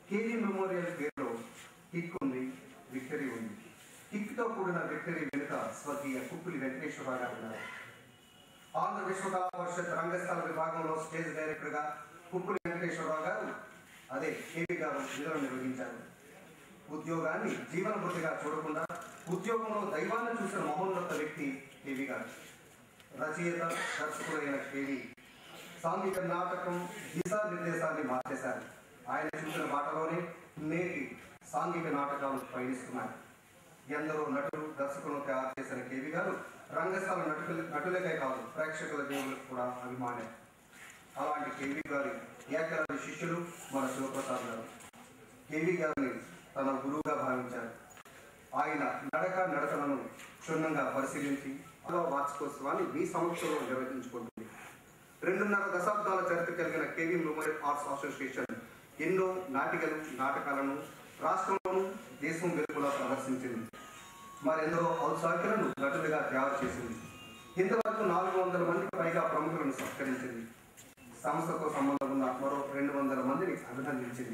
KV memorial పేరులో kick ఉంది victory ఉంది కిక్తో కూడిన విక్టరీ వెనుక స్వర్గీయ కుప్పులి వెంకటేశ్వరరావు గారు ఉన్నారు ఆంధ్ర విశ్వకళా పరిషత్ రంగస్థల విభాగంలో స్టేజ్ డైరెక్టర్ గా కుప్పులి వెంకటేశ్వరరావు గారు అదే కేవీ గారు విధులు నిర్వహించారు ఉద్యోగాన్ని జీవన వృత్తిగా చూడకుండా ఉద్యోగంలో దైవాన్ని చూసిన మహోన్నత వ్యక్తి కేవీ గారు రచయిత దర్శకుడైన కేవీ సాంఘిక నాటకం దిశా నిర్దేశాన్ని మార్చేశారు ఆయన చూసిన బాటలోనే నేటి సాంఘిక నాటకాలు పయనిస్తున్నాయి ఎందరో నటులు దర్శకులను తయారు చేసిన కేవీ గారు రంగస్థల నటులు నటులకే కాదు ప్రేక్షకుల దేవులకు కూడా అభిమానే అలాంటి కేవీ గారి ఏకలవ్య శిష్యులు మన శివప్రసాద్ గారు కేవీ గారిని తన గురువుగా భావించారు ఆయన నడక నడకలను క్షుణ్ణంగా పరిశీలించి అలా వార్షికోత్సవాన్ని మీ సమక్షంలో నిర్వహించుకుంటుంది రెండున్నర దశాబ్దాల చరిత్ర కలిగిన కేవీ మెమోరియల్ ఆర్ట్స్ అసోసియేషన్ ఎన్నో నాటికలు నాటకాలను రాష్ట్రంలోనూ దేశం వెలుగులా ప్రదర్శించింది మరెందరో ఔత్సాహికులను నటులుగా తయారు చేసింది ఇంతవరకు నాలుగు వందల మందికి పైగా ప్రముఖులను సత్కరించింది సంస్థతో సంబంధం ఉన్న మరో రెండు వందల మందిని అభినందించింది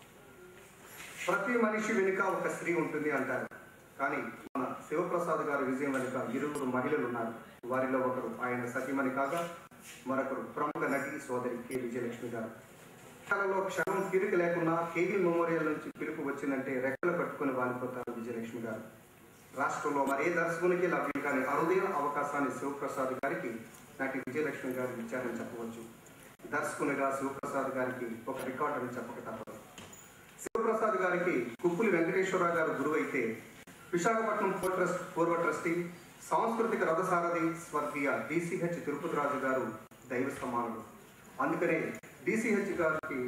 ప్రతి మనిషి వెనుక ఒక స్త్రీ ఉంటుంది అంటారు కానీ మన శివప్రసాద్ గారి విజయం వెనుక ఇరువురు మహిళలు ఉన్నారు వారిలో ఒకరు ఆయన సతీమణి కాగా మరొకరు ప్రముఖ నటి సోదరి కె విజయలక్ష్మి గారు కళలో క్షణం తిరిగి లేకున్నా కేవీ మెమోరియల్ నుంచి పిలుపు వచ్చిందంటే రెక్కలు కట్టుకుని వాలిపోతారు విజయలక్ష్మి గారు రాష్ట్రంలో మరే దర్శకునికి లభ్యం కాని అరుదైన అవకాశాన్ని శివప్రసాద్ గారికి నటి విజయలక్ష్మి గారు ఇచ్చారని చెప్పవచ్చు దర్శకునిగా శివప్రసాద్ గారికి ఒక రికార్డ్ అని చెప్పక తప్పదు శివప్రసాద్ గారికి కుప్పులి వెంకటేశ్వరరావు గారు గురువు అయితే విశాఖపట్నం పోర్ట్ ట్రస్ట్ పూర్వ ట్రస్టీ సాంస్కృతిక రథసారథి స్వర్గీయ డిసిహెచ్ తిరుపతి రాజు గారు దైవ సమానులు అందుకనే డిసిహెచ్ గారికి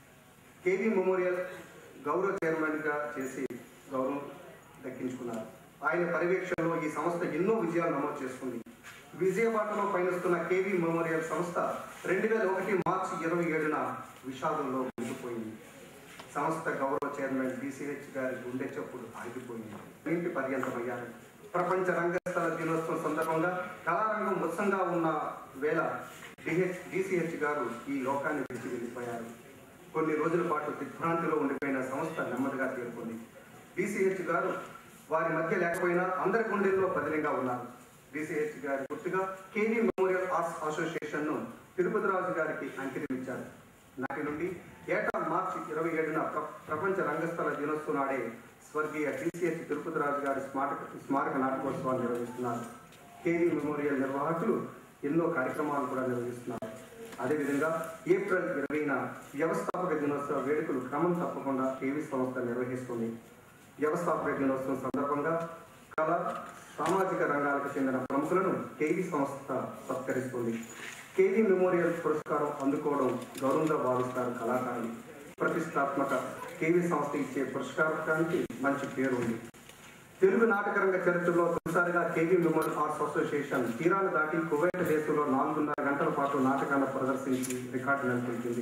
కేవీ మెమోరియల్ గౌరవ చైర్మన్ గా చేసి గౌరవం దక్కించుకున్నారు ఆయన పర్యవేక్షణలో ఈ సంస్థ ఎన్నో విజయాలు నమోదు చేసుకుంది విజయవాడలో పయనిస్తున్న కేవీ మెమోరియల్ సంస్థ రెండు వేల ఒకటి మార్చి ఇరవై ఏడున విషాదంలో ముగిపోయింది సంస్థ గౌరవ చైర్మన్ డిసిహెచ్ గారి గుండె చప్పుడు ఆగిపోయింది ఇంటి పర్యంతమయ్యారు ప్రపంచ రంగస్థల దినోత్సవం సందర్భంగా కళారంగం ఉత్సంగా ఉన్న వేళ డిహెచ్ డిసిహెచ్ గారు ఈ లోకాన్ని విడిచి వెళ్ళిపోయారు కొన్ని రోజుల పాటు దిగ్భ్రాంతిలో ఉండిపోయిన సంస్థ నెమ్మదిగా తేరుకుంది డిసిహెచ్ గారు వారి మధ్య లేకపోయినా అందరి గుండెల్లో బదిలీగా ఉన్నారు డిసిహెచ్ గారి గుర్తుగా కేవీ మెమోరియల్ ఆర్ట్స్ అసోసియేషన్ ను తిరుపతి రాజు గారికి అంకితం ఇచ్చారు నాటి నుండి ఏటా మార్చి ఇరవై ఏడున ప్ర- ప్రపంచ రంగస్థల దినోత్సవం నాడే స్వర్గీయ టీసీఎస్ తిరుపతి రాజు గారి స్మారక స్మారక నాటకోత్సవాన్ని నిర్వహిస్తున్నారు కేవీ మెమోరియల్ నిర్వాహకులు ఎన్నో కార్యక్రమాలు కూడా నిర్వహిస్తున్నారు అదేవిధంగా ఏప్రిల్ ఇరవైన వ్యవస్థాపక దినోత్సవ వేడుకలు క్రమం తప్పకుండా కేవీ సంస్థ నిర్వహిస్తుంది వ్యవస్థాపక దినోత్సవం సందర్భంగా కళ సామాజిక రంగాలకు చెందిన ప్రముఖులను కేవీ సంస్థ సత్కరిస్తుంది కేవీ మెమోరియల్ పురస్కారం అందుకోవడం గౌరవంగా భావిస్తారు కళాకారులు ప్రతిష్టాత్మక కేవీ సంస్థ ఇచ్చే పురస్కారానికి మంచి పేరు ఉంది తెలుగు నాటకరంగ చరిత్రలో తొలిసారిగా కేవీ మెమోరియల్ ఆర్ట్స్ అసోసియేషన్ తీరాలు దాటి కువైట్ దేశంలో నాలుగున్నర గంటల పాటు నాటకాలను ప్రదర్శించి రికార్డు నెలకొల్పింది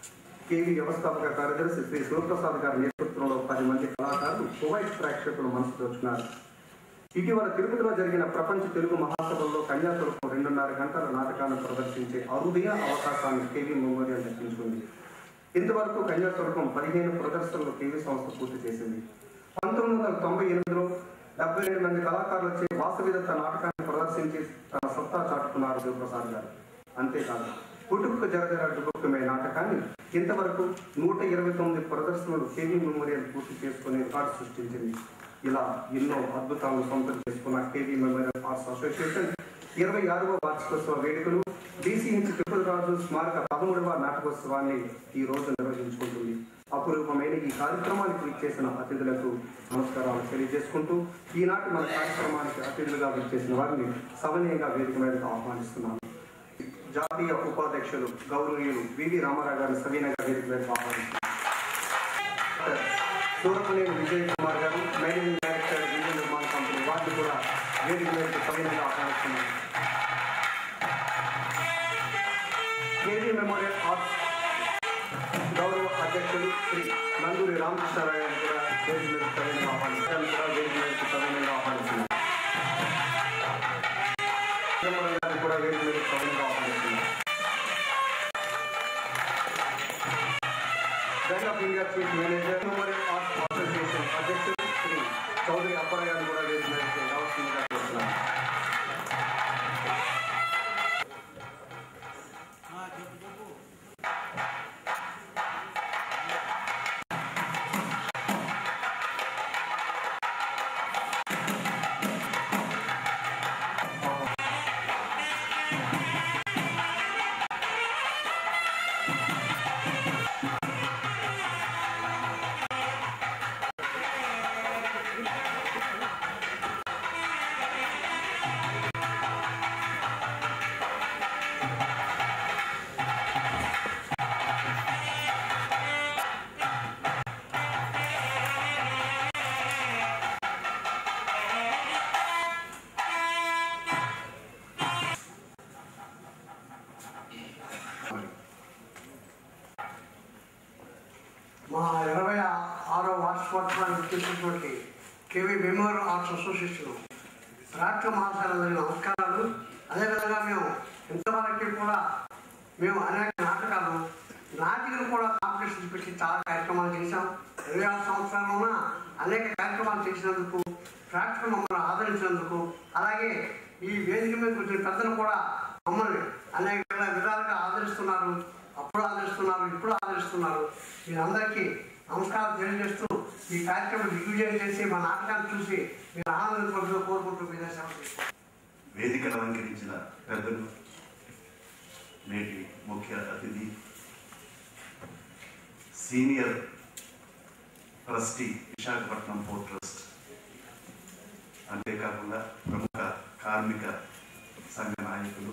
కేవీ వ్యవస్థాపక కార్యదర్శి శ్రీ శివప్రసాద్ గారి నేతృత్వంలో పది మంది కళాకారులు కువైట్ ప్రేక్షకులు మనసు దోచుకున్నారు ఇటీవల తిరుపతిలో జరిగిన ప్రపంచ తెలుగు మహాసభల్లో కన్యాతులకు రెండున్నర గంటల నాటకాలను ప్రదర్శించే అరుదైన అవకాశాన్ని కేవీ మెమోరియల్ దక్కించుకుంది ఇంతవరకు కన్యాతురకం పదిహేను ప్రదర్శనలు కేవీ సంస్థ పూర్తి చేసింది పంతొమ్మిది వందల తొంభై ఎనిమిదిలో డెబ్బై రెండు మంది కళాకారులచే వాసవిదత్త నాటకాన్ని ప్రదర్శించి తన సత్తా చాటుకున్నారు శివప్రసాద్ గారు అంతేకాదు పుట్టుకు జరజర డుబుక్కుమే నాటకాన్ని ఇంతవరకు నూట ఇరవై తొమ్మిది ప్రదర్శనలు కేవీ మెమోరియల్ పూర్తి చేసుకుని రికార్డు సృష్టించింది ఇలా ఎన్నో అద్భుతాలను సొంతం చేసుకున్న కేవీ మెమోరియల్ ఆర్ట్స్ అసోసియేషన్ ఇరవై ఆరవ వార్షికోత్సవ వేడుకలు డిసిహెచ్ తిరుపతిరాజు స్మారక పదమూడవ నాటకోత్సవాన్ని ఈ రోజు నిర్వహించుకుంటుంది అపురూపమైన ఈ కార్యక్రమానికి విచ్చేసిన అతిథులకు నమస్కారాలు తెలియజేసుకుంటూ ఈనాటి మన కార్యక్రమానికి అతిథులుగా విచ్చేసిన వారిని సవనీయంగా వేదిక మీదకు ఆహ్వానిస్తున్నాను జాతీయ ఉపాధ్యక్షులు గౌరవీయులు వివి రామారావు గారిని సవీనంగా వేదిక మీదకు ఆహ్వానిస్తున్నాను సూరపనేని విజయ్ కుమార్ గారు మేనేజింగ్ డైరెక్టర్ విజయ నిర్మాణ కంపెనీ వారిని కూడా వేదిక మీదకి సవీనంగా ఆహ్వానిస్తున్నాను కేవీ మెమోరియల్ ఆర్ట్స్ గౌరవ అధ్యక్షులు శ్రీ నందూరి రామకృష్ణారావు గారిని కూడా వేదిక మీదకి సవీనంగా ఆహ్వానిస్తున్నాను కూడా వేదిక మీదకి సవీనంగా ఆహ్వానిస్తున్నాను చిదంబరం గారిని కూడా వేదిక మీదకి సవీనంగా ఆహ్వానిస్తున్నాను బ్యాంక్ ఆఫ్ ఇండియా ఫింగర్ chief manager memorial arts association అధ్యక్షుడు శ్రీ చౌదరి అప్పారావు గారిని కూడా వేదిక మీదకి రావాల్సిందిగా కోరుతున్నాను మా ఇరవై ఆరో వార్షికోత్సవానికి చేసినటువంటి కేవీ మెమోరియల్ ఆర్ట్స్ అసోసియేషన్ రాష్ట్ర మహాశాలకు నమస్కారాలు అదేవిధంగా మేము ఇంతవరకు కూడా మేము అనేక నాటకాలు నాటికలు కూడా కాంపిటీషన్ పెట్టి చాలా కార్యక్రమాలు చేశాం ఇరవై ఆరు సంవత్సరాలున్న అనేక కార్యక్రమాలు చేసినందుకు ప్రేక్షకులు మమ్మల్ని ఆదరించినందుకు అలాగే ఈ వేదిక మీద వచ్చిన పెద్దలు కూడా మమ్మల్ని అనేక విధ- విధాలుగా ఆదరిస్తున్నారు అప్పుడు ఆదరిస్తున్నారు ఇప్పుడు ఆదరిస్తున్నారు మీరందరికీ నమస్కారం తెలియజేస్తూ ఈ కార్యక్రమం దిగ్విజయం చేసి మా నాటకాన్ని చూసి మీరు ఆనందపడుతూ కోరుకుంటూ మీ దేశం వేదికను అలంకరించిన పెద్దలు నేటి ముఖ్య అతిథి senior trustee Visakhapatnam port trust అంతేకాకుండా ప్రముఖ కార్మిక సంఘ నాయకులు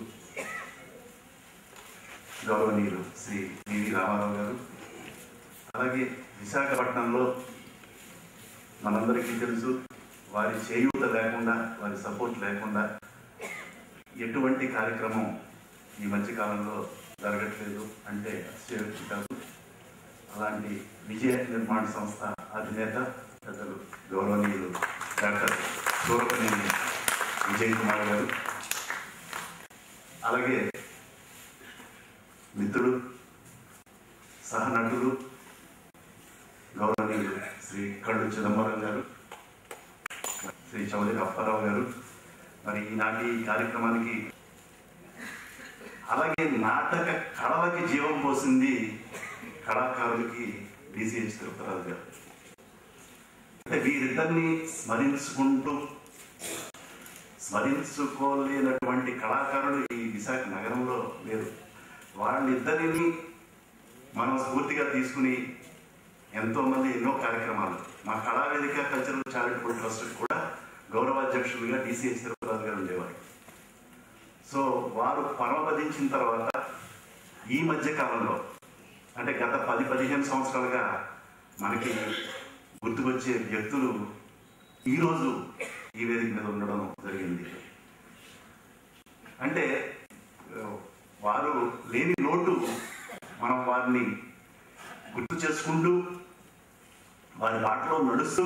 గౌరవనీయులు శ్రీ నివి రామారావు గారు అలాగే విశాఖపట్నంలో మనందరికీ తెలుసు వారి చేయూత లేకుండా వారి సపోర్ట్ లేకుండా ఎటువంటి కార్యక్రమం ఈ మధ్య కాలంలో జరగట్లేదు అంటే అతిశయోక్తి కాదు అలాంటి విజయ నిర్మాణ సంస్థ అధినేత పెద్దలు గౌరవనీయులు డాక్టర్ సూరపనేని విజయ్ కుమార్ గారు అలాగే మిత్రుడు సహనటుడు గౌరవనీయులు శ్రీ కళ్ళు చిదంబరం గారు శ్రీ చౌదరి అప్పారావు గారు మరి ఈనాటి ఈ కార్యక్రమానికి అలాగే నాటక కళలకి జీవం పోసింది కళాకారులకి డిసిహెచ్ తిరుపతిరాజు గారు అంటే వీరిద్దరిని స్మరించుకుంటూ స్మరించుకోలేనటువంటి కళాకారులు ఈ విశాఖ నగరంలో లేరు వాళ్ళిద్దరిని మనం స్ఫూర్తిగా తీసుకుని ఎంతో మంది ఎన్నో కార్యక్రమాలు మా కళావేదిక కల్చరల్ చారిటబుల్ ట్రస్ట్ కూడా గౌరవాధ్యక్షులుగా డిసిహెచ్ తిరుపతిరాజు గారు ఉండేవారు సో వారు పరమపదించిన తర్వాత ఈ మధ్య కాలంలో అంటే గత పది పదిహేను సంవత్సరాలుగా మనకి గుర్తుకొచ్చే వ్యక్తులు ఈరోజు ఈ వేదిక మీద ఉండడం జరిగింది అంటే ఆ, వారు లేని లోటు మనం వారిని గుర్తు చేసుకుంటూ వారి బాటలో నడుస్తూ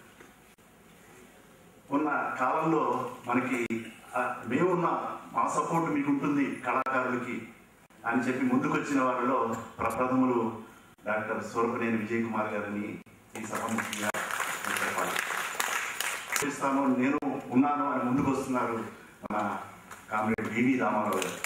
ఉన్న కాలంలో మనకి ఆ, మేమున్నాం మా సపోర్ట్ మీకు ఉంటుంది కళాకారులకి అని చెప్పి ముందుకొచ్చిన వారిలో ప్రప్రథములు డాక్టర్ సూరపనేని విజయ్ కుమార్ గారిని ఈ సభముఖంగా చెప్పాలి చేస్తాను నేను ఉన్నాను అని ముందుకు వస్తున్నారు మన కామ్రేడ్ వివి రామారావు గారు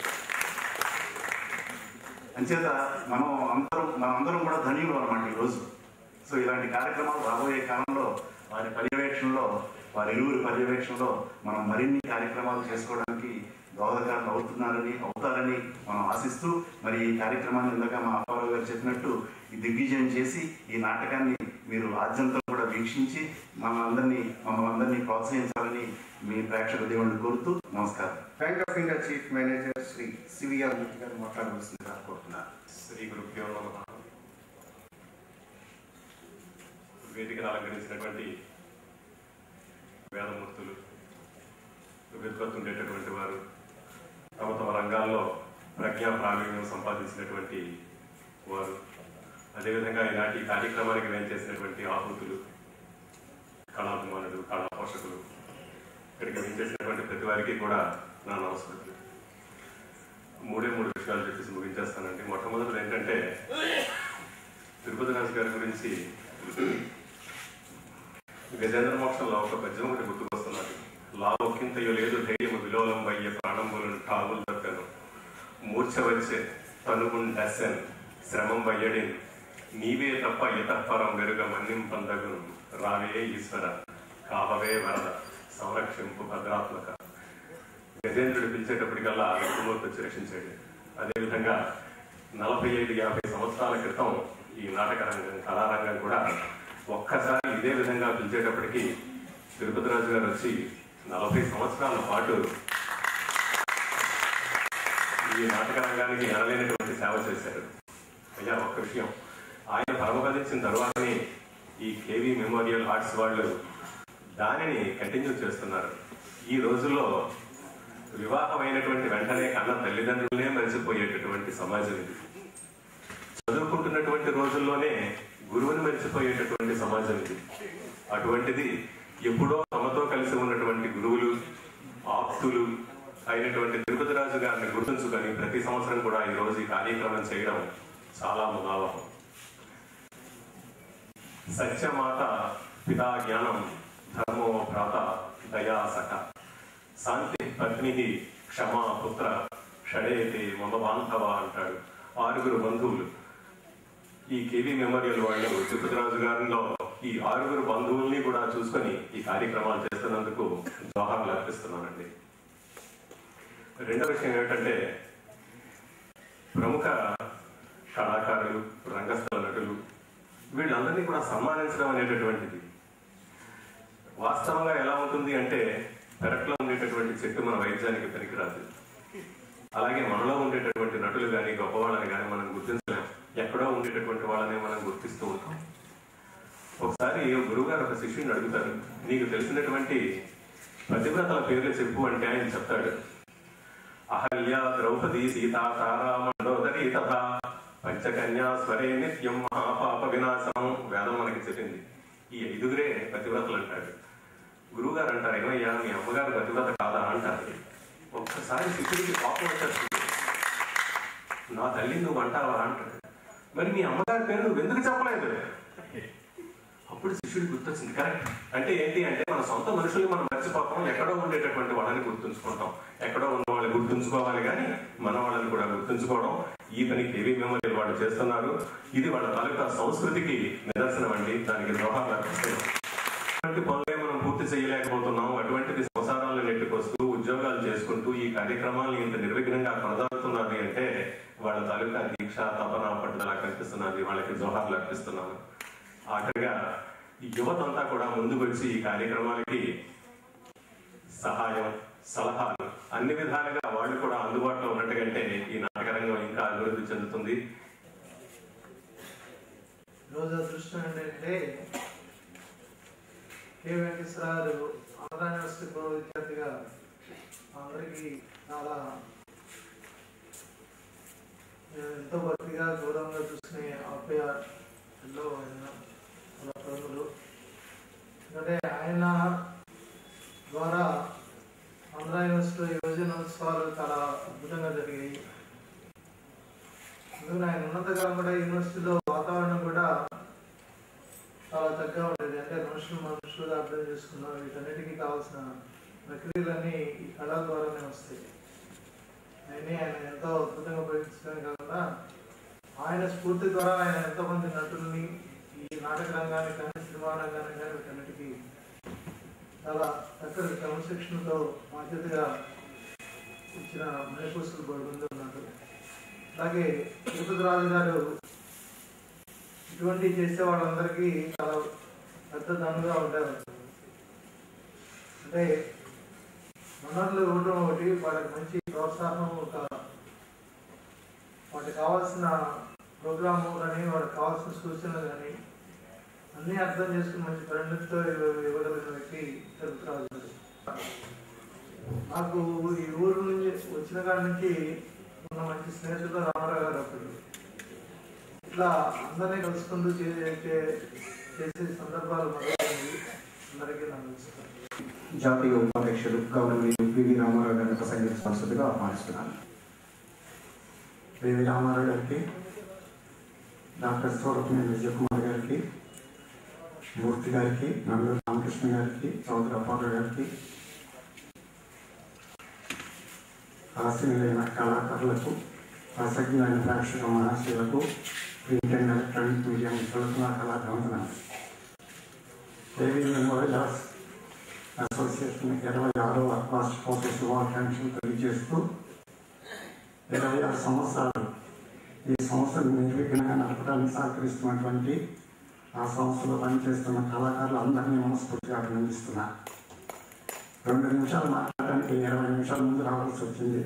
అంచేత మనం అందరం మనం అందరం కూడా ధనియులు అనమాట ఈరోజు సో ఇలాంటి కార్యక్రమాలు రాబోయే కాలంలో వారి పర్యవేక్షణలో వారి ఇరువురి పర్యవేక్షణలో మనం మరిన్ని కార్యక్రమాలు చేసుకోవడానికి దోహదకారులు అవుతున్నారని అవుతారని మనం ఆశిస్తూ మరి ఈ కార్యక్రమాన్ని ఇందాక మా అప్పారావు గారు చెప్పినట్టు ఈ దిగ్విజయం చేసి ఈ నాటకాన్ని మీరు ఆద్యంతం కూడా వీక్షించి మమ్మల్ని మమ్మల్ని అందరినీ ప్రోత్సహించాలని మీ ప్రేక్షక దేవుడిని కోరుతూ నమస్కారం bank of India chief manager Shri C V R Murthy గారు మాట్లాడవలసిందిగా కోరుతున్నాను శ్రీ గురుభ్యో నమ వేదికను అలంకరించినటువంటి వేదమూర్తులు వెతుకుతుండేటటువంటి వారు తమ తమ రంగాల్లో ప్రజ్ఞా ప్రావీణ్యం సంపాదించినటువంటి వారు అదేవిధంగా ఈనాటి కార్యక్రమానికి వేయించేసినటువంటి ఆహుతులు కళాభిమానులు కళా పోషకులు ఇక్కడికి వేయించేసినటువంటి ప్రతి వారికి కూడా నా నమస్కారం మూడే మూడు విషయాలు చెప్పేసి ముగించేస్తానండి మొట్టమొదటి ఏంటంటే తిరుపతి రాజు గారి గురించి గజేంద్ర మోక్షంలో ఒక పద్యం ఒకటి గుర్తుకొస్తున్నది లావొక్కింతయో లేదు ధైర్యము విలోలం వయ్య ప్రాణంబులను ఠాగులు దక్కను మూర్ఛ వచ్చే తనుగుండెసెన్ శ్రమం వయ్యడిన్ నీవే తప్ప ఇతపరం వెరుగ మన్నింపందగును రావే ఈశ్వర కావవే వరద సంరక్షింపు భద్రాత్మక గజేంద్రుడు పిలిచేటప్పటికల్లా విష్ణుమూర్తి వచ్చి రక్షించాడు అదేవిధంగా నలభై ఐదు యాభై సంవత్సరాల క్రితం ఈ నాటక రంగం కళారంగం కూడా ఒక్కసారి ఇదే విధంగా పిలిచేటప్పటికి తిరుపతి రాజు గారు వచ్చి నలభై సంవత్సరాల పాటు ఈ నాటక రంగానికి ఎనలేనటువంటి సేవ చేశారు అయ్యా ఒక్క విషయం ఆయన పరమపదించిన తర్వాతనే ఈ కేవీ మెమోరియల్ ఆర్ట్స్ వాళ్ళు దానిని కంటిన్యూ చేస్తున్నారు ఈ రోజుల్లో వివాహమైనటువంటి వెంటనే కన్న తల్లిదండ్రులనే మరిచిపోయేటటువంటి సమాజం ఇది చదువుకుంటున్నటువంటి రోజుల్లోనే గురువుని మరిచిపోయేటటువంటి సమాజం ఇది అటువంటిది ఎప్పుడో తమతో కలిసి ఉన్నటువంటి గురువులు ఆప్తులు అయినటువంటి తిరుపతి రాజు గారిని గుర్తుంచుకొని ప్రతి సంవత్సరం కూడా ఈ రోజు ఈ కార్యక్రమం చేయడం చాలా ముదావహం సత్యమాత పితా జ్ఞానం ధర్మో భ్రాత దయా సఖ శాంతి పత్ని క్షమా పుత్ర షడేతి మమ బాంధవ అంటాడు ఆరుగురు బంధువులు ఈ కేవీ మెమోరియల్ వాళ్ళు తిరుపతిరాజు గారిలో ఈ ఆరుగురు బంధువుల్ని కూడా చూసుకొని ఈ కార్యక్రమాలు చేస్తున్నందుకు జోహార్లు అర్పిస్తున్నానండి రెండో విషయం ఏమిటంటే ప్రముఖ కళాకారులు రంగస్థల నటులు వీళ్ళందరినీ కూడా సన్మానించడం అనేటటువంటిది వాస్తవంగా ఎలా ఉంటుంది అంటే పెరట్లో ఉండేటటువంటి చెట్టు మన వైద్యానికి పనికిరాదు అలాగే మనలో ఉండేటటువంటి నటులు కానీ గొప్పవాళ్ళని కానీ మనం గుర్తించలేం ఎక్కడో ఉండేటటువంటి వాళ్ళని మనం గుర్తిస్తూ ఉంటాం ఒకసారి గురువు గారు ఒక శిష్యుని అడుగుతారు నీకు తెలిసినటువంటి పతివ్రతల పేర్లు చెప్పు అంటే ఆయన చెప్తాడు అహల్య ద్రౌపది సీత తారా మండోదరి తథా పంచకన్యా స్వరే నిత్యం మహాపాప వినాశం వేదం మనకి చెప్పింది ఈ ఐదుగురే పతివ్రతలు అంటాడు గురువు గారు అంటారు ఏమయ్యా మీ అమ్మగారు పతివ్రత కాదా అంటారు ఒక్కసారి శిష్యుడికి కోపం వచ్చేస్తుంది నా తల్లి నువ్వు అంటావా అంటాడు మరి మీ అమ్మగారి పేరు నువ్వు ఎందుకు చెప్పలేదు అప్పుడు శిష్యుడు గుర్తొచ్చింది కరెక్ట్ అంటే ఏంటి అంటే మన సొంత మనుషుల్ని మనం మర్చిపోతాం ఎక్కడో ఉండేటటువంటి వాళ్ళని గుర్తుంచుకుంటాం ఎక్కడో ఉన్న వాళ్ళని గుర్తుంచుకోవాలి కానీ మన వాళ్ళని కూడా గుర్తుంచుకోవడం ఈ పని కేవీ మెమోరియల్ వాళ్ళు చేస్తున్నారు ఇది వాళ్ళ తాలూకా సంస్కృతికి నిదర్శనం అండి దానికి ద్రోహాలు అర్పిస్తున్నాం అటువంటి పనులే మనం పూర్తి చేయలేకపోతున్నాం అటువంటిది సంసారాలను నెట్టుకొస్తూ ఉద్యోగాలు చేసుకుంటూ ఈ కార్యక్రమాలను ఇంత నిర్విఘ్నంగా కొనసాగుతున్నది అంటే వాళ్ళ తాలూకా దీక్ష తపన పట్టుదల కనిపిస్తున్నది వాళ్ళకి జోహార్లు అర్పిస్తున్నాను ఆఖరిగా ఈ యువతంతా కూడా ముందుకు వచ్చి ఈ కార్యక్రమాలకి సహాయం సలహాలు అన్ని విధాలుగా వాళ్ళు కూడా అందుబాటులో ఉన్నట్టుగంటే ఈ నాటక రంగం ఇంకా అభివృద్ధి చెందుతుంది రోజు అదృష్టం ఏంటంటే కే వెంకటేశ్వరరావు ఆంధ్ర యూనివర్సిటీ పూర్వ విద్యార్థిగా అందరికీ చాలా నేను ఎంతో భక్తిగా గౌరవంగా చూసుకునే ఆప్యాయంలో ఆయన చాలా ప్రముఖులు ఎందుకంటే ఆయన ద్వారా ఆంధ్ర యూనివర్సిటీ యువజనోత్సవాలు చాలా అద్భుతంగా జరిగాయి అందుకని ఆయన ఉన్నతకాలం కూడా యూనివర్సిటీలో వాతావరణం కూడా చాలా చక్కగా ఉండేది అంటే మనుషులు మనుషులుగా అర్థం చేసుకున్నాం వీటన్నిటికీ కావాల్సిన ప్రక్రియలన్నీ ఈ కళ ద్వారానే వస్తాయి ఆయనే ఆయన ఎంతో అద్భుతంగా ఉపయోగించడమే కాకుండా ఆయన స్ఫూర్తి ద్వారా ఆయన ఎంతో మంది నటుల్ని ఈ నాటక రంగానికి కానీ సినిమా రంగానికి కానీ వీటన్నిటికీ చాలా చక్కటి క్రమశిక్షణతో బాధ్యతగా ఇచ్చిన మణిపూసులు బడుగుంది ఉన్నారు అలాగే తిరుపతి రాజు గారు ఇటువంటి చేసే వాళ్ళందరికీ చాలా పెద్ద దన్నుగా ఉండేవారు అంటే వనరులు ఇవ్వడం ఒకటి వాళ్ళకి మంచి ప్రోత్సాహం ఒక వాటికి కావాల్సిన ప్రోగ్రాము కానీ వాళ్ళకి కావాల్సిన సూచనలు కానీ అన్నీ అర్థం చేసుకుని మంచి పరిణతితో ఇవ్వ- ఇవ్వగలిగిన వ్యక్తి తిరుపతి రాజు గారు నాకు ఈ ఊరు నుంచి వచ్చిన కాడి నుంచి ఉన్న మంచి స్నేహితులు రామారావు గారు అప్పుడు ఇట్లా అందరినీ కలుసుకుంటూ చే- చే- చేసే సందర్భాలు మొదలైనవి అందరికీ నాకు నమస్కారం జాతీయ ఉపాధ్యక్షులు గౌరవనీయులు పివి రామారావు గారిని ప్రసంగించవలసిందిగా ఆహ్వానిస్తున్నాను పివి రామారావు గారికి డాక్టర్ సూరత్నేని విజయకుమార్ గారికి మూర్తి గారికి నందూరు రామకృష్ణ గారికి చౌదరి అప్పారావు గారికి ఆశీనులైన కళాకారులకు ఆసక్తులైన ప్రేక్షక మహాశయులకు ప్రింట్ అండ్ ఎలక్ట్రానిక్ మీడియా మిత్రులకు నా కళాకాంతనాలు ఏవి మెమోరియల్స్ అసోసియేషన్ ఇరవై ఆరో వార్షికోత్సవ శుభాకాంక్షలు తెలియజేస్తూ ఇరవై ఆరు సంవత్సరాలు ఈ సంస్థను నిర్విఘ్నంగా నడపడానికి సహకరిస్తున్నటువంటి ఆ సంస్థలో పనిచేస్తున్న కళాకారులు అందరినీ మనస్ఫూర్తిగా అభినందిస్తున్నా రెండు నిమిషాలు మాట్లాడడానికి ఇరవై నిమిషాల ముందు రావాల్సి వచ్చింది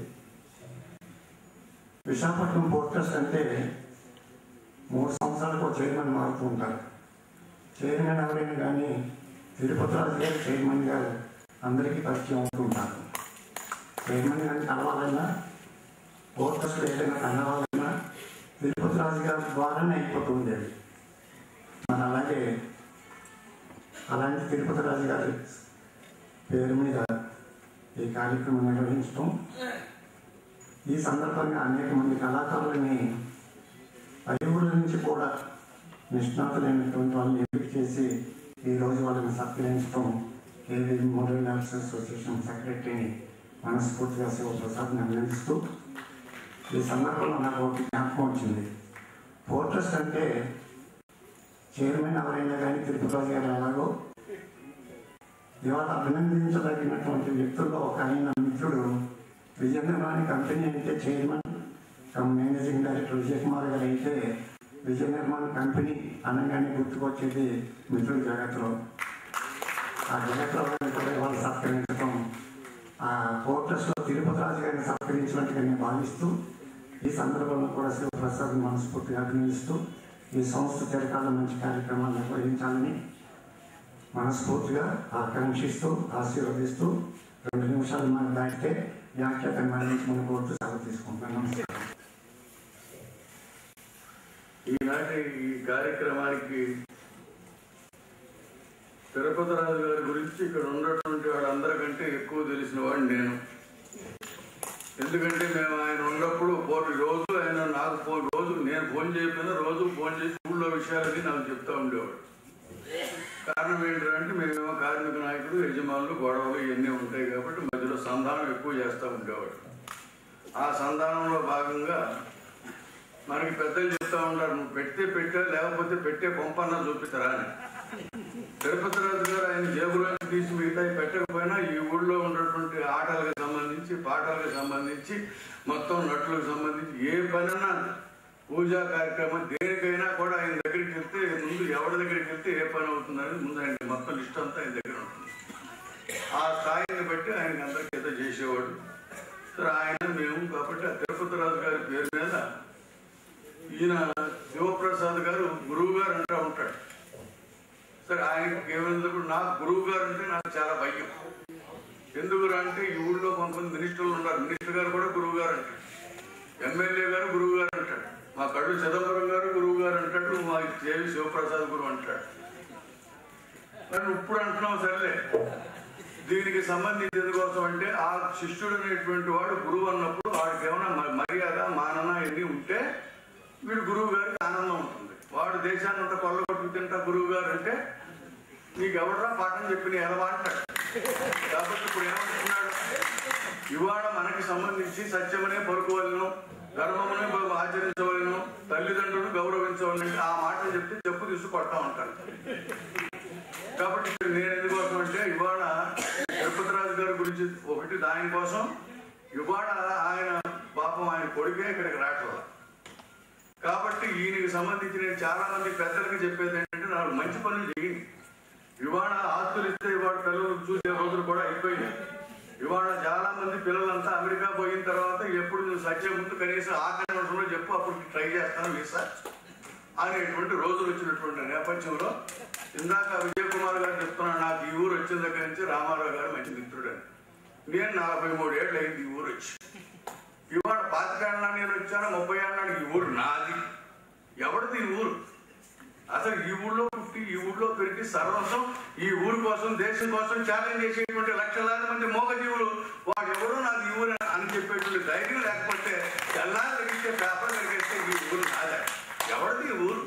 విశాఖపట్నం పోర్ట్ ట్రస్ట్ అంటే మూడు సంవత్సరాలకు ఒక చైర్మన్ మారుతూ ఉంటారు చైర్మన్ ఎవరైనా కానీ తిరుపతి రాజు గారు చైర్మన్ గారు అందరికీ పరిచయం అవుతుంటారు చైర్మన్ గారిని కలవాలన్నా పోర్ట్ ట్రస్ట్లో ఏదైనా కలవాలన్నా తిరుపతి రాజు గారి ద్వారానే అయిపోతూ ఉండేది మరి అలాగే అలాంటి తిరుపతి రాజు గారి పేరు మీద ఈ కార్యక్రమం నిర్వహించడం ఈ సందర్భంగా అనేక మంది కళాకారులని పలువురు నుంచి కూడా నిష్ణాతులైనటువంటి వాళ్ళని ఎంపిక చేసి ఈ రోజు వాళ్ళని సత్కరించడం ఏవి మోడల్ ఆర్ట్స్ అసోసియేషన్ సెక్రటరీని మనస్ఫూర్తిగా శివప్రసాద్ని అభినందిస్తూ ఈ సందర్భంలో నాకు ఒక జ్ఞాపకం వచ్చింది ఫోర్ట్రెస్ అంటే చైర్మన్ ఎవరైనా కానీ తిరుపతి రాజు గారు ఎలాగో ఇవాళ అభినందించదగినటువంటి వ్యక్తుల్లో ఒక ఆయన మిత్రుడు విజయనగరాని కంపెనీ అయితే chairman cum managing director Vijay Kumar గారు అయితే విజయ నిర్మాణ కంపెనీ అనగానే గుర్తుకొచ్చేది మిత్రుల జగత్లో ఆ జగత్లో గారిని కూడా ఇవాళ సత్కరించడం ఆ కోర్టస్లో తిరుపతి రాజు గారిని సత్కరించినట్టుగా నేను భావిస్తూ ఈ సందర్భంలో కూడా శివప్రసాద్ మనస్ఫూర్తిగా అభినందిస్తూ ఈ సంస్థ చిరకాల మంచి కార్యక్రమాలు నిర్వహించాలని మనస్ఫూర్తిగా ఆకాంక్షిస్తూ ఆశీర్వదిస్తూ రెండు నిమిషాలు మనకు దాటితే వ్యాఖ్యాతం మరణించమని కోరుతూ సెలవు తీసుకుంటున్నాను నమస్కారం ఈనాటి ఈ కార్యక్రమానికి తిరుపతి రాజు గారి గురించి ఇక్కడ ఉన్నటువంటి వాళ్ళందరికంటే ఎక్కువ తెలిసిన వాడిని నేను ఎందుకంటే మేము ఆయన ఉన్నప్పుడు పోటీ రోజు ఆయన నాకు ఫోన్ రోజు నేను ఫోన్ చేయకపోయినా రోజు ఫోన్ చేసి ఊళ్ళో విషయాలన్నీ నాకు చెప్తా ఉండేవాడు కారణం ఏంటంటే మేమేమో కార్మిక నాయకుడు యజమానులు గొడవలు ఇవన్నీ ఉంటాయి కాబట్టి మధ్యలో సంధానం ఎక్కువ చేస్తూ ఉండేవాడు ఆ సంధానంలో భాగంగా మనకి పెద్దలు చెప్తా ఉంటారు నువ్వు పెడితే పెట్టా లేకపోతే పెట్టే పంపన్నా చూపిస్తారా అని తిరుపతి రాజు గారు ఆయన జేబులోంచి తీసి మిగతా పెట్టకపోయినా ఈ ఊళ్ళో ఉన్నటువంటి ఆటలకు సంబంధించి పాటలకు సంబంధించి మొత్తం నటులకు సంబంధించి ఏ పనైనా పూజా కార్యక్రమం దేనికైనా కూడా ఆయన దగ్గరికి వెళ్తే ముందు ఎవరి దగ్గరికి వెళ్తే ఏ పని అవుతుందని ముందు ఆయన మొత్తం లిస్ట్ అంతా ఆయన దగ్గర ఉంటుంది ఆ స్థాయిని బట్టి ఆయనకి అందరికీ ఏదో చేసేవాడు సరే ఆయన మేము కాబట్టి ఆ తిరుపతి రాజు గారి పేరు మీద ఈయన శివప్రసాద్ గారు గురువు గారు అంటూ ఉంటాడు సరే ఆయనకి ఏమైంది నాకు గురువు గారు అంటే నాకు చాలా భయం ఎందుకు అంటే ఈ ఊళ్ళో కొంతమంది మినిస్టర్లు ఉన్నారు మినిస్టర్ గారు కూడా గురువు గారు అంటాడు ఎమ్మెల్యే గారు గురువు గారు అంటాడు మా కడు చిదంబరం గారు గురువు గారు అంటాడు మా దేవి శివప్రసాద్ గురువు అంటాడు మరి ఇప్పుడు అంటున్నాం సరేలే దీనికి సంబంధించి ఎందుకోసం అంటే ఆ శిష్యుడు అనేటువంటి వాడు గురువు అన్నప్పుడు వాడికి ఏమైనా మ- మర్యాద మానన ఇవన్నీ ఉంటే వీడు గురువు గారికి ఆనందం ఉంటుంది వాడు దేశాన్ని అంతా కొల్లగొట్టుకు తింటా గురువు గారు అంటే నీకు ఎవడరా పాఠం చెప్పి నీ ఎలా అంటాడు కాబట్టి ఇప్పుడు ఏమంటున్నాడు ఇవాళ మనకి సంబంధించి సత్యమనే పలుకోవలను ధర్మమునే బ- ఆచరించవలను తల్లిదండ్రులను గౌరవించవలని ఆ మాటలు చెప్తే చెప్పు తీసు కొడతా ఉంటాను కాబట్టి ఇక్కడ నేను ఎందుకోసం అంటే ఇవాళ తిరుపతి రాజు గారి గురించి ఒకటి దానికోసం ఇవాళ ఆయన పాపం ఆయన కొడుకే ఇక్కడికి రావట్లేదు కాబట్టి ఈయనకి సంబంధించి నేను చాలా మంది పెద్దలకి చెప్పేది ఏంటంటే నాకు మంచి పనులు చేయండి ఇవాళ ఆస్తులు ఇస్తే ఇవాళ పిల్లలు చూసే రోజులు కూడా అయిపోయినాయి ఇవాళ చాలా మంది పిల్లలంతా అమెరికా పోయిన తర్వాత ఎప్పుడు నువ్వు సత్యం ముందు కనీసం ఆఖరి నిమిషంలో చెప్పు అప్పుడు ట్రై చేస్తాను వీసా అనేటువంటి రోజులు వచ్చినటువంటి నేపథ్యంలో ఇందాక విజయ్ కుమార్ గారు చెప్తున్నాను నాకు ఈ ఊరు వచ్చిన దగ్గర నుంచి రామారావు గారు మంచి మిత్రుడని నేను నలభై మూడు ఏళ్ళు అయింది ఈ ఊరు వచ్చి ఇవాళ పాతికేళ్ళ నేను వచ్చాను ముప్పై ఏళ్ళ ఈ ఊరు నాది ఎవరిది ఈ ఊరు అసలు ఈ ఊళ్ళో పుట్టి ఈ ఊళ్ళో పెరిగి సర్వస్వం ఈ ఊరు కోసం దేశం కోసం త్యాగం చేసేటువంటి లక్షలాది మంది మోగజీవులు వాడు ఎవరో నాకు ఈ ఊరు అని చెప్పేటువంటి ధైర్యం లేకపోతే తెల్లారి జరిగితే పేపర్ జరిగితే ఈ ఊరు నాదే ఎవరిది ఈ ఊరు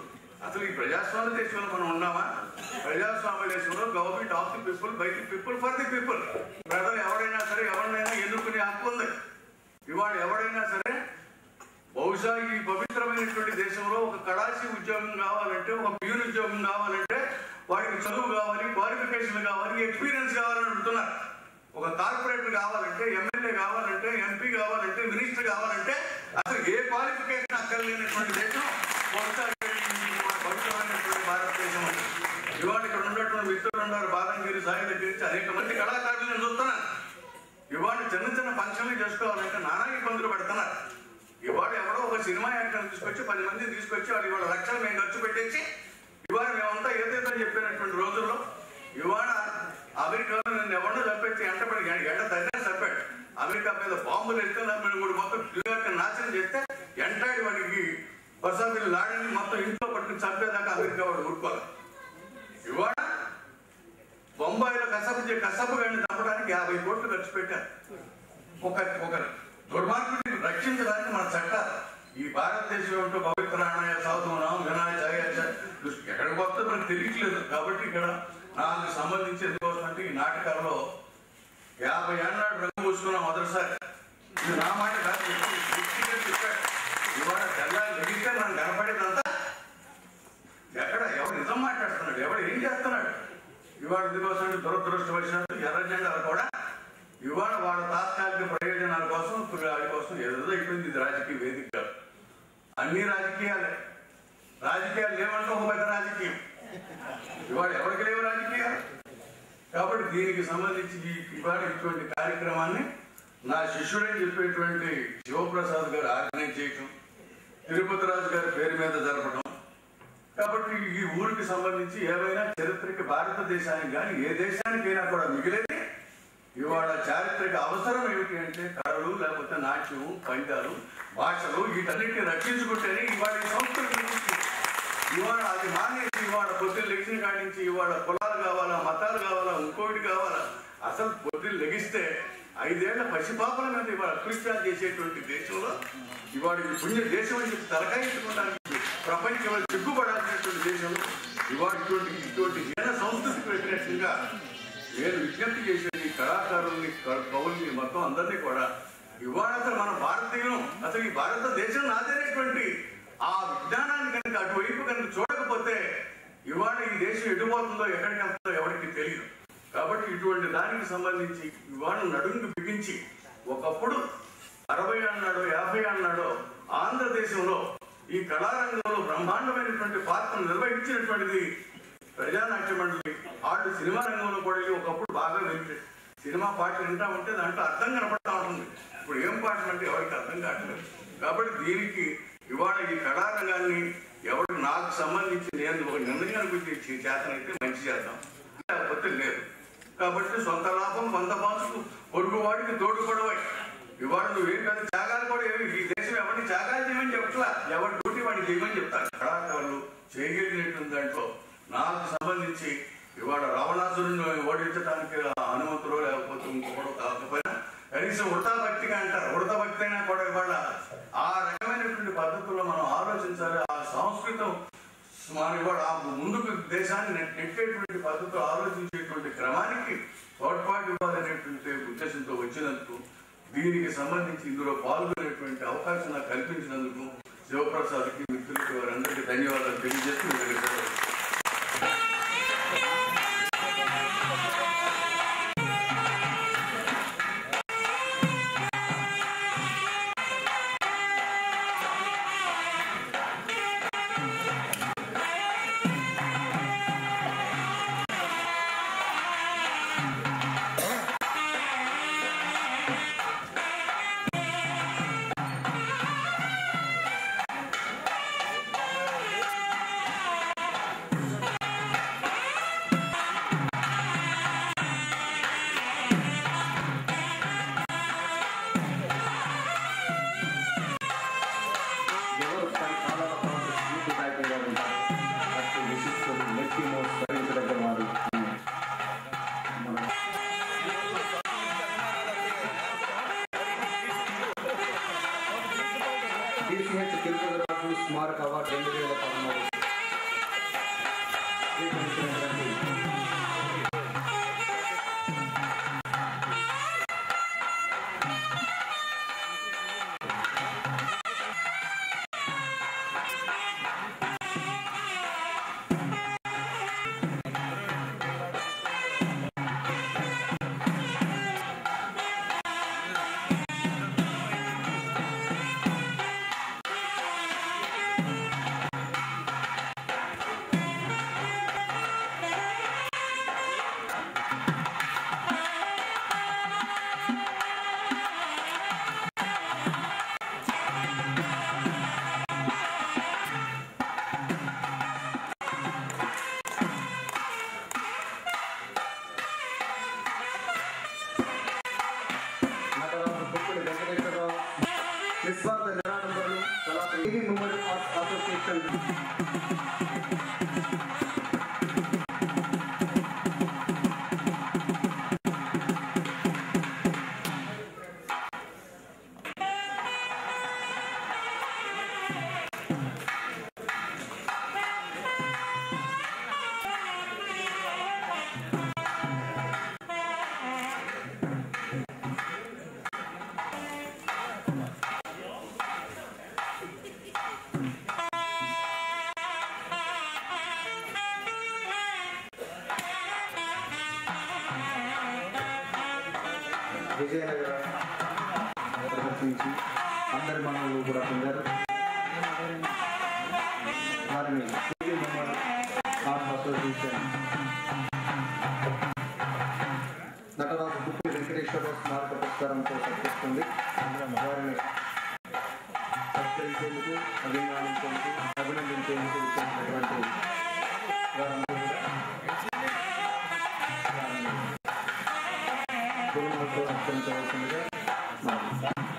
అసలు ఈ ప్రజాస్వామ్య దేశంలో మనం ఉన్నామా ప్రజాస్వామ్య దేశంలో government of the people by the people for the people ప్రజలు ఎవరైనా సరే ఎవరినైనా ఎన్నుకునే హక్కు ఉంది ఇవాళ ఎవరైనా సరే బహుశా ఈ పవిత్రమైనటువంటి దేశంలో ఒక కళాశీ ఉద్యోగం కావాలంటే ఒక ప్యూన్ ఉద్యోగం కావాలంటే వాడికి చదువు కావాలి క్వాలిఫికేషన్ కావాలి ఎక్స్పీరియన్స్ కావాలని అడుగుతున్నారు ఒక కార్పొరేటర్ కావాలంటే ఎమ్మెల్యే కావాలంటే ఎంపీ కావాలంటే మినిస్టర్ కావాలంటే అసలు ఏ క్వాలిఫికేషన్ అక్కర్లేనటువంటి దేశం బహుశా ఈ మన పవిత్రమైనటువంటి భారతదేశం అని ఇవాళ ఇక్కడ ఉన్నటువంటి మిత్రులు ఉన్నారు బాలంగిరి సాయి దగ్గర నుంచి అనేక మంది కళాకారులు నేను చూస్తున్నాను ఇవాళ చిన్న చిన్న ఫంక్షన్లు చేసుకోవాలంటే నానా ఇబ్బందులు పడుతున్నారు ఇవాళ ఎవడో ఒక సినిమా యాక్టర్ తీసుకొచ్చి పది మందిని తీసుకొచ్చి వాడు ఇవాళ లక్షలు మేము ఖర్చు పెట్టేసి ఇవాళ మేమంతా ఏదైతే చెప్పినటువంటి రోజుల్లో ఇవాళ అమెరికాలో నన్ను ఎవడో చంపెట్టి ఎంటపడి ఎండ తగ్గినా చంపాడు అమెరికా మీద బాంబులు ఎత్తే నన్ను కూడా మొత్తం న్యూయార్క్ నాశనం చేస్తే ఎంటాడి వాడికి వసాబిల్లు లాడని మొత్తం ఇంట్లో పట్టుకుని చంపేదాకా అమెరికా వాడు ఊరుకోవాలి ఇవాళ బొంబాయిలో కసబు చే- కసబు గారిని చంపడానికి యాభై కోట్లు ఖర్చు పెట్టారు ఒక ఒక దుర్మార్గుడిని రక్షించడానికి మన చట్టాలు ఈ భారతదేశం ఏమిటో పవిత్ర అన్నయ్య సాధువునాం వినాయక ఎక్కడికి పోతే మనకు తెలియట్లేదు కాబట్టి ఇక్కడ నాకు సంబంధించి ఎందుకోసమంటే ఈ నాటకాల్లో యాభై ఏళ్ళ రంగు పూసుకున్నాం మొదటిసారి ఇది నా మాట కాదు వ్యక్తి- వ్యక్తిగా చెప్పాడు ఇవాళ తెల్లారి లెగిస్తే మనం కనపడేదంతా ఎక్కడ ఎవరు నిజం మాట్లాడుతున్నాడు ఎవడు ఏం చేస్తున్నాడు ఇవాళ ఇందుకోసం దురదృష్టవశాత్తు ఎర్ర జెండాలు కూడా ఇవాళ వాళ్ళ తాత్కాలిక ప్రయోజనాల కోసం వాడి కోసం ఏదో అయిపోయింది ఇది రాజకీయ వేదిక కాదు. అన్ని రాజకీయాలే రాజకీయాలు లేవంటే ఒక పెద్ద రాజకీయం ఇవాళ ఎవరికి లేవు రాజకీయాలు కాబట్టి దీనికి సంబంధించి ఈ- ఇవాళ ఇటువంటి కార్యక్రమాన్ని నా శిష్యుడని చెప్పేటువంటి శివప్రసాద్ గారు ఆర్గనైజ్ చేయటం తిరుపతి రాజు గారి పేరు మీద జరపడం కాబట్టి ఈ ఊరికి సంబంధించి ఏవైనా చరిత్రకి భారతదేశానికి కానీ ఏ దేశానికైనా కూడా మిగిలేది ఇవాళ చారిత్రక అవసరం ఏమిటి అంటే కళలు లేకపోతే నాట్యం పందాలు భాషలు వీటన్నిటిని రక్షించుకుంటేనే ఇవాళ ఈ సంస్కృతి గురించి ఇవాళ అది మానేసి ఇవాళ పొద్దున్న లెగిసిన కాడి నుంచి ఇవాళ కులాలు కావాలా మతాలు కావాలా ఇంకోటి కావాలా అసలు పొద్దున్న లెగిస్తే ఐదేళ్ల పసిపాపల మీద ఇవాళ అకృత్యాలు చేసేటువంటి దేశంలో ఇవాళ ఈ పుణ్య దేశం అని చెప్పి తలకాయించుకోవడానికి ప్రపంచంలో సిగ్గుపడాల్సినటువంటి దేశంలో ఇవాళ ఇటువంటి ఇటువంటి హీన సంస్కృతికి వ్యతిరేకంగా నేను విజ్ఞప్తి చేసేది ఈ కళాకారుల్ని క- కవుల్ని మొత్తం అందరినీ కూడా ఇవాళ అసలు మన భారతీయం అసలు ఈ భారతదేశం నాదేనటువంటి ఆ విజ్ఞానాన్ని కనుక అటువైపు కనుక చూడకపోతే ఇవాళ ఈ దేశం ఎటుపోతుందో ఎక్కడికి వెళ్తుందో ఎవరికి తెలియదు కాబట్టి ఇటువంటి దానికి సంబంధించి ఇవాళ నడుంకు బిగించి ఒకప్పుడు అరవై అన్నాడో యాభై అన్నాడో ఆంధ్రదేశంలో ఈ కళారంగంలో బ్రహ్మాండమైనటువంటి పాత్రను నిర్వహించినటువంటిది ప్రజానాట్య మండలి ఆడు సినిమా రంగంలో కూడా వెళ్ళి ఒకప్పుడు బాగా వెళ్ళి సినిమా పాటలు వింటా ఉంటే దాంట్లో అర్థం కనపడతా ఉంటుంది ఇప్పుడు ఏం పాటలు అంటే ఎవరికి అర్థం కావట్లేదు కాబట్టి దీనికి ఇవాళ ఈ కళారంగాన్ని ఎవరు నాకు సంబంధించి నేను ఒక నిర్ణయానికి వచ్చి చేతనైతే మంచి చేద్దాం లేకపోతే లేదు కాబట్టి సొంత లాభం కొంత పాసుకు పొరుగు వాడికి తోడుపడవాయి ఇవాళ నువ్వేం కాదు త్యాగాలు కూడా ఏమి ఈ దేశం ఎవరిని త్యాగాలు చేయమని చెప్పట్లా ఎవరి డ్యూటీ వాడిని చేయమని చెప్తారు కళాకారులు చేయగలిగినటువంటి దాంట్లో నాకు సంబంధించి ఇవాళ రావణాసురుని ఓడించడానికి హనుమంతుడు లేకపోతే ఇంకొకడు కాకపోయినా కనీసం ఉడతా భక్తిగా అంటారు ఉడత భక్తి అయినా కూడా ఇవాళ ఆ రకమైనటువంటి పద్ధతుల్లో మనం ఆలోచించాలి ఆ సంస్కృతం మనం ఇవాళ ఆ ముందుకు దేశాన్ని నెట్- నెట్టేటువంటి పద్ధతిలో ఆలోచించేటువంటి క్రమానికి తోడ్పాటు ఇవ్వాలనేటువంటి ఉద్దేశంతో వచ్చినందుకు దీనికి సంబంధించి ఇందులో పాల్గొనేటువంటి అవకాశం నాకు కల్పించినందుకు శివప్రసాద్కి మిత్రులకి వారందరికీ ధన్యవాదాలు తెలియజేస్తూ మీ దగ్గర సెలవు. ఆ విజయనగర ప్రదర్శించి అందరి మనవులు కూడా పొందారు వారిని city member art association Nataraju Guppi Venkateswara స్మారక పురస్కారంతో సత్కరిస్తుంది వారిని సత్కరించేందుకు అభిమానించేందుకు అభినందించేందుకు ఇచ్చినటువంటి వారందరూ కూడా వారిని గురువులతో సత్కరించవలసిందిగా మనం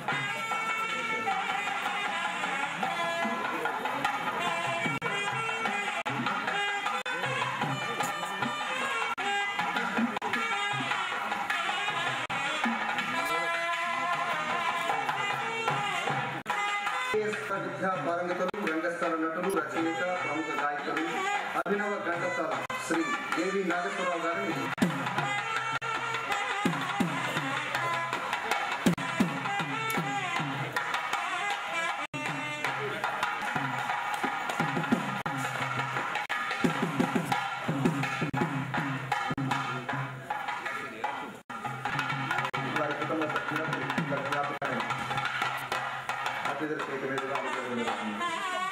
విద్యా పారంగతులు రంగస్థల నటులు రచయిత ప్రముఖ గాయకులు అభినవ ఘంటసాల శ్రీ దేవి నాగేశ్వరరావు గారిని వారి కుటుంబ సభ్యులకు ఇక్కడ జ్ఞాపకాన్ని అతిథుల చేతి మీదుగా అందజేయడం జరుగుతుంది.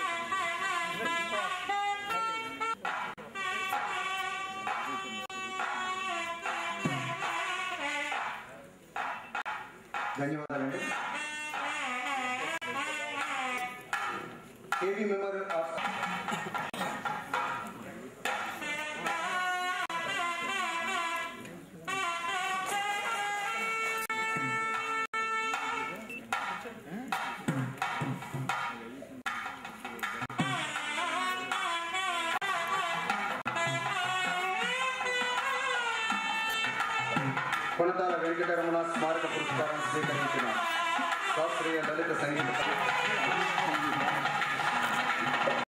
ధన్యవాదాలండి K V memorial of Konathala Venkataramana స్మారక పురస్కారం స్వీకరించిన శాస్త్రీయ దళిత సంగీత